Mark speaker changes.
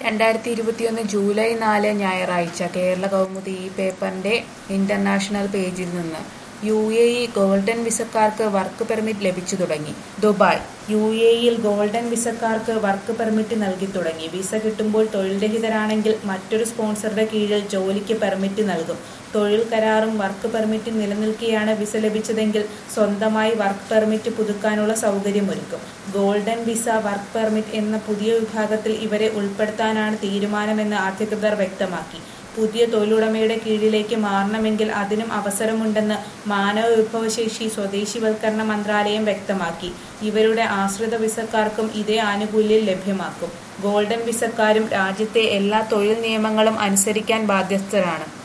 Speaker 1: രണ്ടായിരത്തി ഇരുപത്തിയൊന്ന് ജൂലൈ നാല് ഞായറാഴ്ച കേരള കൗമുദി ഈ പേപ്പറിന്റെ ഇന്റർനാഷണൽ പേജിൽ നിന്ന് യു എ ഇ ഗോൾഡൻ വിസക്കാർക്ക് വർക്ക് പെർമിറ്റ് ലഭിച്ചു തുടങ്ങി ദുബായ് യു എ ഇയിൽ ഗോൾഡൻ വിസക്കാർക്ക് വർക്ക് പെർമിറ്റ് നൽകി തുടങ്ങി വിസ കിട്ടുമ്പോൾ തൊഴിൽ രഹിതരാണെങ്കിൽ മറ്റൊരു സ്പോൺസറുടെ കീഴിൽ ജോലിക്ക് പെർമിറ്റ് നൽകും തൊഴിൽ കരാറും വർക്ക് പെർമിറ്റും നിലനിൽക്കെയാണ് വിസ ലഭിച്ചതെങ്കിൽ സ്വന്തമായി വർക്ക് പെർമിറ്റ് പുതുക്കാനുള്ള സൗകര്യമൊരുക്കും ഗോൾഡൻ വിസ വർക്ക് പെർമിറ്റ് എന്ന പുതിയ വിഭാഗത്തിൽ ഇവരെ ഉൾപ്പെടുത്താനാണ് തീരുമാനമെന്ന് അധികൃതർ വ്യക്തമാക്കി പുതിയ തൊഴിലുടമയുടെ കീഴിലേക്ക് മാറണമെങ്കിൽ അതിനും അവസരമുണ്ടെന്ന് മാനവ വിഭവശേഷി സ്വദേശിവൽക്കരണ മന്ത്രാലയം വ്യക്തമാക്കി ഇവരുടെ ആശ്രിത വിസക്കാർക്കും ഇതേ ആനുകൂല്യം ലഭ്യമാക്കും ഗോൾഡൻ വിസക്കാരും രാജ്യത്തെ എല്ലാ തൊഴിൽ നിയമങ്ങളും അനുസരിക്കാൻ ബാധ്യസ്ഥരാണ്